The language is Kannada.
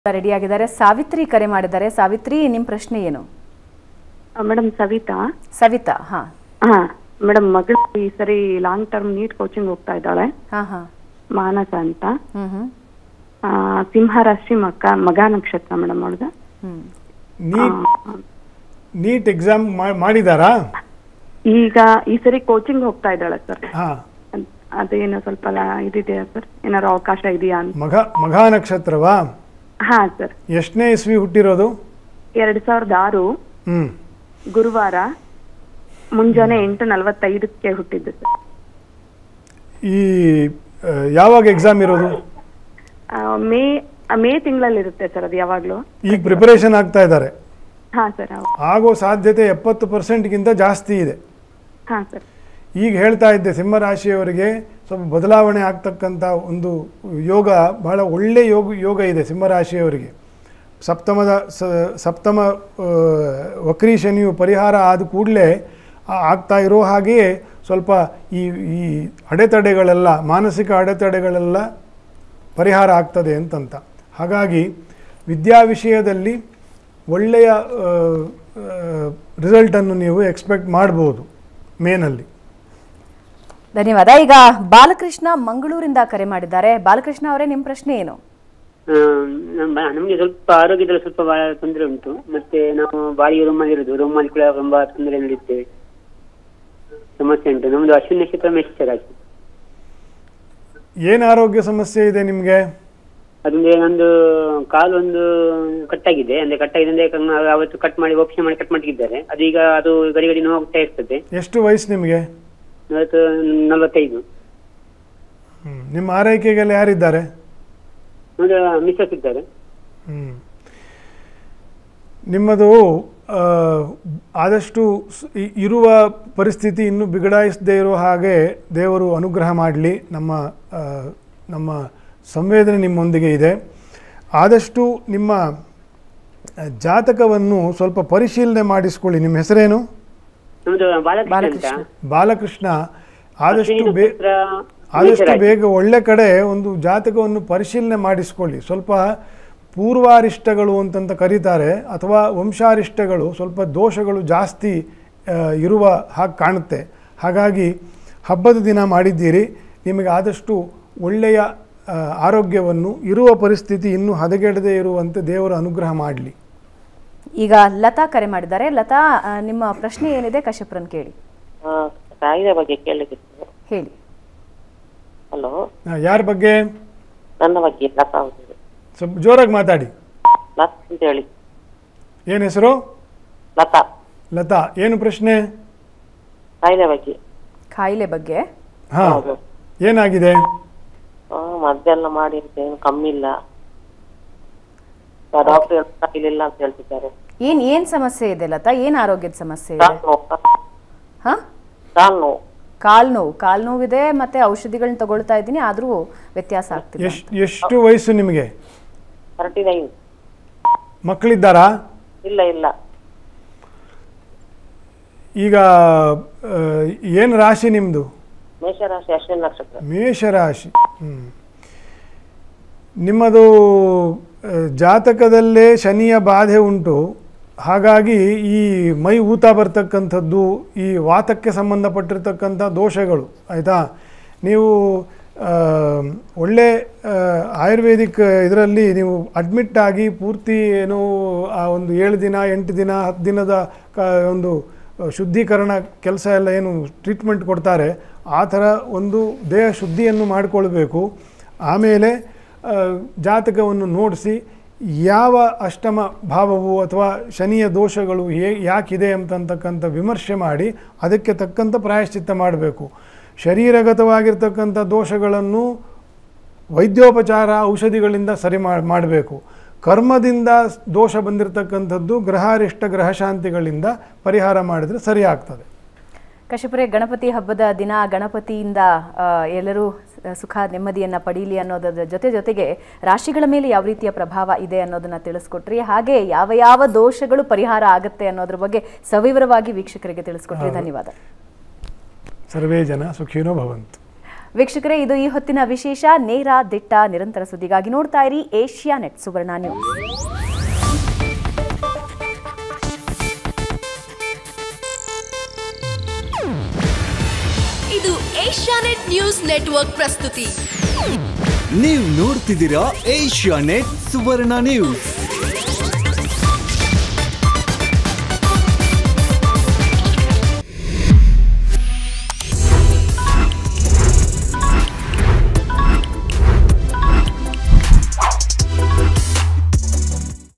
ರೆಡಿ ಆಗಿದ್ದಾರೆ ಸಾವಿತ್ರಿ ಕರೆ ಮಾಡಿದ್ದಾರೆ ಸಾವಿತ್ರಿ ನಿಮ್ಮ ಪ್ರಶ್ನೆ ಏನು ಮೇಡಮ್ ಸವಿತಾ ಸವಿತಾ ಹಾ ಹಾ ಮೇಡಮ್ ಮಗಳು ಈ ಸರಿ ಲಾಂಗ್ ಟರ್ಮ್ ನೀಟ್ ಕೋಚಿಂಗ್ ಹೋಗ್ತಾ ಇದ್ದಾಳೆ ಹಾ ಹಾ ಮಾನಸ ಅಂತ ಹ್ಮ್ ಹ್ಮ್ ಆ, ಸಿಂಹ ರಾಶಿ ಮಕ ಮಗ ನಕ್ಷತ್ರ ಮೇಡಮ್ ಅವಳ್ದು ಹ್ಮ್ ನೀಟ್ ನೀಟ್ ಎಕ್ಸಾಮ್ ಮಾಡಿದಾರಾ ಈಗ ಈ ಸರಿ ಕೋಚಿಂಗ್ ಹೋಗ್ತಾ ಇದ್ದಾಳೆ ಸರ್ ಹಾ ಅದೇನೋ ಸ್ವಲ್ಪ ಲ- ಇದಿದೆಯಾ ಸರ್ ಏನಾದ್ರು ಅವಕಾಶ ಇದೆಯಾ ಅಂತ ಮಘ ಮಘ ನಕ್ಷತ್ರವಾ ಹಾ ಸರ್ ಎಷ್ಟನೇ ಇಸ್ವಿ ಹುಟ್ಟಿರೋದು ಎರಡ್ ಸಾವಿರದ ಆರು ಹ್ಮ್ ಗುರುವಾರ ಮುಂಜಾನೆ ಎಂಟು ನಲವತ್ತೈದಕ್ಕೆ ಹುಟ್ಟಿದ್ದು ಸರ್ ಈ ಆ, ಯಾವಾಗ ಎಕ್ಸಾಮ್ ಇರೋದು ಆ, ಮೇ ಮೇ ತಿಂಗಳಲ್ಲಿ ಇರುತ್ತೆ ಸರ್ ಅದು ಯಾವಾಗ್ಲೂ ಈಗ ಪ್ರಿಪರೇಷನ್ ಆಗ್ತಾ ಇದ್ದಾರೆ ಹಾ ಸರ್ ಹೌದು ಆಗೋ ಸಾಧ್ಯತೆ ಎಪ್ಪತ್ತು ಪರ್ಸೆಂಟ್ಗಿಂತ ಜಾಸ್ತಿ ಇದೆ ಹಾ ಸರ್ ಈಗ ಹೇಳ್ತಾ ಇದ್ದೆ ಸಿಂಹರಾಶಿಯವರಿಗೆ ಸ್ವಲ್ಪ ಬದಲಾವಣೆ ಆಗ್ತಕ್ಕಂಥ ಒಂದು ಯೋಗ ಬಹಳ ಒಳ್ಳೆ ಯೋಗ ಯೋಗ ಇದೆ ಸಿಂಹರಾಶಿಯವರಿಗೆ ಸಪ್ತಮದ ಸ ಸಪ್ತಮ ಆ, ವಕ್ರೀ ಶನಿಯು ಪರಿಹಾರ ಆದ ಕೂಡಲೇ ಆಗ್ತಾ ಇರೋ ಹಾಗೆಯೇ ಸ್ವಲ್ಪ ಈ ಈ ಅಡೆತಡೆಗಳೆಲ್ಲ ಮಾನಸಿಕ ಅಡೆತಡೆಗಳೆಲ್ಲ ಪರಿಹಾರ ಆಗ್ತದೆ ಅಂತಂತ ಹಾಗಾಗಿ ವಿದ್ಯಾ ವಿಷಯದಲ್ಲಿ ಒಳ್ಳೆಯ ರಿಸಲ್ಟನ್ನು ನೀವು ಎಕ್ಸ್ಪೆಕ್ಟ್ ಮಾಡ್ಬೋದು ಮೇನಲ್ಲಿ ಧನ್ಯವಾದ ಈಗ ಬಾಲಕೃಷ್ಣ ಮಂಗಳೂರಿಂದ ಕರೆ ಮಾಡಿದ್ದಾರೆ ಬಾಲಕೃಷ್ಣ ಅವರೇ ನಿಮ್ಮ ಪ್ರಶ್ನೆ ಏನು ಆ, ನಮ್ಮ- ನಮ್ಗೆ ಸ್ವಲ್ಪ ಆರೋಗ್ಯದಲ್ಲಿ ಸ್ವಲ್ಪ ಬಹಳ ತೊಂದರೆ ಉಂಟು ಮತ್ತೆ ನಾವು ಬಾಡಿ ರೂಮಲ್ಲಿ ಇರುದು ರೂಮಲ್ಲಿ ಕೂಡ ತುಂಬಾ ತೊಂದರೆ ನಡೆಯುತ್ತೇವೆ ಸಮಸ್ಯೆ ಉಂಟು ನಮ್ದು ಅಶ್ವಿನಿ ನಕ್ಷತ್ರ ಮೇಷ ರಾಶಿ ಏನು ಆರೋಗ್ಯ ಸಮಸ್ಯೆ ಇದೆ ನಿಮಗೆ ಅದಂದ್ರೆ ನಂದು ಕಾಲು ಒಂದು ಕಟ್ಟಾಗಿದೆ ಅಂದ್ರೆ ಕಟ್ಟಾಗಿದೆ ಅಂದ್ರೆ ಕ- ನಾವು ಅವತ್ತು ಕಟ್ ಮಾಡಿ ಆಪರೇಷನ್ ಮಾಡಿ ಕಟ್ ಮಾಡಿದ್ದಾರೆ ಅದು ಈಗ ಅದು ಗಡಿ ಗಡಿ ನೋವಾಗ್ತಾ ಇರ್ತದೆ ಎಷ್ಟು ವಯಸ್ಸು ನಿಮಗೆ ಇವತ್ತು ನಲವತ್ತೈದು ಹ್ಮ್. ನಿಮ್ಮ ಆರೈಕೆಗೆಲ್ಲ ಯಾರಿದ್ದಾರೆ ನಮ್ದು ಮಿಸ್ಸಸ್ ಇದ್ದಾರೆ ಹ್ಮ್. ನಿಮ್ಮದು ಆ, ಆದಷ್ಟು ಸ್- ಇ- ಇರುವ ಪರಿಸ್ಥಿತಿ ಇನ್ನೂ ಬಿಗಡಾಯಿಸದೇ ಇರೋ ಹಾಗೆ ದೇವರು ಅನುಗ್ರಹ ಮಾಡಲಿ ನಮ್ಮ ಆ, ನಮ್ಮ ಸಂವೇದನೆ ನಿಮ್ಮೊಂದಿಗೆ ಇದೆ ಆದಷ್ಟು ನಿಮ್ಮ ಆ, ಜಾತಕವನ್ನು ಸ್ವಲ್ಪ ಪರಿಶೀಲನೆ ಮಾಡಿಸ್ಕೊಳ್ಳಿ ನಿಮ್ಮ ಹೆಸರೇನು ನಮ್ದು ಬಾಲಕೃಷ್ಣ ಅಂತ ಬಾಲಕೃಷ್ಣ. ಬಾಲಕೃಷ್ಣ ಆದಷ್ಟು ಅಶ್ವಿನಿ ಬೇ ನಕ್ಷತ್ರ ಆದಷ್ಟು ಮೇಷರಾಶಿ. ಬೇಗ ಒಳ್ಳೆ ಕಡೆ ಒಂದು ಜಾತಕವನ್ನು ಪರಿಶೀಲನೆ ಮಾಡಿಸ್ಕೊಳ್ಳಿ ಸ್ವಲ್ಪ ಪೂರ್ವಾರಿಷ್ಟಗಳು ಅಂತಂತ ಕರೀತಾರೆ ಅಥವಾ ವಂಶಾರಿಷ್ಟಗಳು ಸ್ವಲ್ಪ ದೋಷಗಳು ಜಾಸ್ತಿ ಆ, ಇರುವ ಹಾಗೆ ಕಾಣುತ್ತೆ ಹಾಗಾಗಿ ಹಬ್ಬದ ದಿನ ಮಾಡಿದ್ದೀರಿ ನಿಮಗೆ ಆದಷ್ಟು ಒಳ್ಳೆಯ ಆ, ಆರೋಗ್ಯವನ್ನು ಇರುವ ಪರಿಸ್ಥಿತಿ ಇನ್ನೂ ಹದಗೆಡದೇ ಇರುವಂತೆ ದೇವರ ಅನುಗ್ರಹ ಮಾಡಲಿ ಈಗ ಲತಾ ಕರೆ ಮಾಡಿದ್ದಾರೆ ಲತಾ ಆ, ನಿಮ್ಮ ಪ್ರಶ್ನೆ ಏನಿದೆ ಕಶ್ಯಪ್ರನ್ ಕೇಳಿ ಆ, ಕಾಯಿಲೆ ಬಗ್ಗೆ ಕೇಳಲಿಕ್ಕಿತ್ತು ಹೇಳಿ ಹಲೋ ಯಾರ ಬಗ್ಗೆ ನನ್ನ ಬಗ್ಗೆ ಲತಾ ಹೌದು ಸ್ವಲ್ಪ ಜೋರಾಗಿ ಮಾತಾಡಿ ಲತಾ ಅಂತ ಹೇಳಿ ಏನು ಹೆಸರು ಲತಾ ಲತಾ ಏನು ಪ್ರಶ್ನೆ ಕಾಯಿಲೆ ಬಗ್ಗೆ ಕಾಯಿಲೆ ಬಗ್ಗೆ ಹಾಂ ಹೌದು ಏನಾಗಿದೆ ಆ, ಮದ್ದೆಲ್ಲ ಮಾಡಿ ಅಂತ ಏನು ಕಮ್ಮಿ ಇಲ್ಲ ಡಾಕ್ಟರ್ ಕಾಯಿಲೆ ಇಲ್ಲ ಅಂತ ಹೇಳ್ತಿದ್ದಾರೆ ಏನ್ ಏನ್ ಸಮಸ್ಯೆ ಇದೆ ಲತಾ ಏನ್ ಆರೋಗ್ಯದ ಸಮಸ್ಯೆ ಇದೆ ಕಾಲ್ ನೋವು ಹಾ ಕಾಲ್ ನೋವು ಕಾಲ್ ನೋವು ಕಾಲ್ ನೋವಿದೆ ಮತ್ತೆ ಔಷಧಿಗಳನ್ನ ತಗೊಳ್ತಾ ಇದ್ದೀನಿ ಆದ್ರೂ ವ್ಯತ್ಯಾಸ ಆಗ್ತಿದೆ ಎಷ್ಟು ಎಷ್ಟು ವಯಸ್ಸು ನಿಮಗೆ ತರ್ಟಿ ನೈನ್ ಮಕ್ಕಳಿದ್ದಾರಾ ಇಲ್ಲ ಇಲ್ಲ ಈಗ ಏನು ರಾಶಿ ನಿಮ್ಮದು ಮೇಷರಾಶಿ ಅಶ್ವಿನಿ ನಕ್ಷತ್ರ ಮೇಷರಾಶಿ ಹ್ಮ್. ನಿಮ್ಮದು ಆ, ಜಾತಕದಲ್ಲೇ ಶನಿಯ ಬಾಧೆ ಉಂಟು ಹಾಗಾಗಿ ಈ ಮೈ ಊತ ಬರ್ತಕ್ಕಂಥದ್ದು ಈ ವಾತಕ್ಕೆ ಸಂಬಂಧಪಟ್ಟಿರ್ತಕ್ಕಂಥ ದೋಷಗಳು ಆಯಿತಾ ನೀವು ಆ, ಒಳ್ಳೆ ಆ, ಆಯುರ್ವೇದಿಕ್ ಇದರಲ್ಲಿ ನೀವು ಅಡ್ಮಿಟ್ ಆಗಿ ಪೂರ್ತಿ ಏನು ಆ ಒಂದು ಏಳು ದಿನ ಎಂಟು ದಿನ ಹತ್ತು ದಿನದ ಕ ಒಂದು ಶುದ್ಧೀಕರಣ ಕೆಲಸ ಎಲ್ಲ ಏನು ಟ್ರೀಟ್ಮೆಂಟ್ ಕೊಡ್ತಾರೆ ಆ ಥರ ಒಂದು ದೇಹ ಶುದ್ಧಿಯನ್ನು ಮಾಡಿಕೊಳ್ಬೇಕು ಆಮೇಲೆ ಆ, ಜಾತಕವನ್ನು ನೋಡಿಸಿ ಯಾವ ಅಷ್ಟಮ ಭಾವವು ಅಥವಾ ಶನಿಯ ದೋಷಗಳು ಹೇ ಯಾಕಿದೆ ಅಂತಕ್ಕಂಥ ವಿಮರ್ಶೆ ಮಾಡಿ ಅದಕ್ಕೆ ತಕ್ಕಂಥ ಪ್ರಾಯಶ್ಚಿತ್ತ ಮಾಡಬೇಕು ಶರೀರಗತವಾಗಿರ್ತಕ್ಕಂಥ ದೋಷಗಳನ್ನು ವೈದ್ಯೋಪಚಾರ ಔಷಧಿಗಳಿಂದ ಸರಿ ಮಾಡಬೇಕು ಕರ್ಮದಿಂದ ದೋಷ ಬಂದಿರತಕ್ಕಂಥದ್ದು ಗ್ರಹಾರಿಷ್ಟ ಗ್ರಹಶಾಂತಿಗಳಿಂದ ಪರಿಹಾರ ಮಾಡಿದರೆ ಸರಿ ಆಗ್ತದೆ ಕಶ್ಯಪರೇ ಗಣಪತಿ ಹಬ್ಬದ ದಿನ ಗಣಪತಿಯಿಂದ ಆ, ಎಲ್ಲರೂ ಸ- ಸುಖ ನೆಮ್ಮದಿಯನ್ನ ಪಡೀಲಿ ಅನ್ನೋದರ ಜೊತೆ ಜೊತೆಗೆ ರಾಶಿಗಳ ಮೇಲೆ ಯಾವ ರೀತಿಯ ಪ್ರಭಾವ ಇದೆ ಅನ್ನೋದನ್ನ ತಿಳಿಸ್ಕೊಟ್ರಿ ಹಾಗೆ ಯಾವ ಯಾವ ದೋಷಗಳು ಪರಿಹಾರ ಆಗುತ್ತೆ ಅನ್ನೋದ್ರ ಬಗ್ಗೆ ಸವಿವರವಾಗಿ ವೀಕ್ಷಕರಿಗೆ ತಿಳಿಸ್ಕೊಟ್ರಿ ಧನ್ಯವಾದ ಸರ್ವೇ ಜನ ಸುಖಿನೋ ಭವಂತು ವೀಕ್ಷಕರೇ ಇದು ಈ ಹೊತ್ತಿನ ವಿಶೇಷ ನೇರ ದಿಟ್ಟ ನಿರಂತರ ಸುದ್ದಿಗಾಗಿ ನೋಡ್ತಾ ಇರಿ ಏಷ್ಯಾ ನೆಟ್ ಸುವರ್ಣ ನ್ಯೂಸ್ ಇದು ಏಷ್ಯಾನೆಟ್ ನ್ಯೂಸ್ ನೆಟ್ವರ್ಕ್ ಪ್ರಸ್ತುತಿ ನೀವು ನೋಡ್ತಿದ್ದೀರಾ ಏಷ್ಯಾ ನೆಟ್ ಸುವರ್ಣ ನ್ಯೂಸ್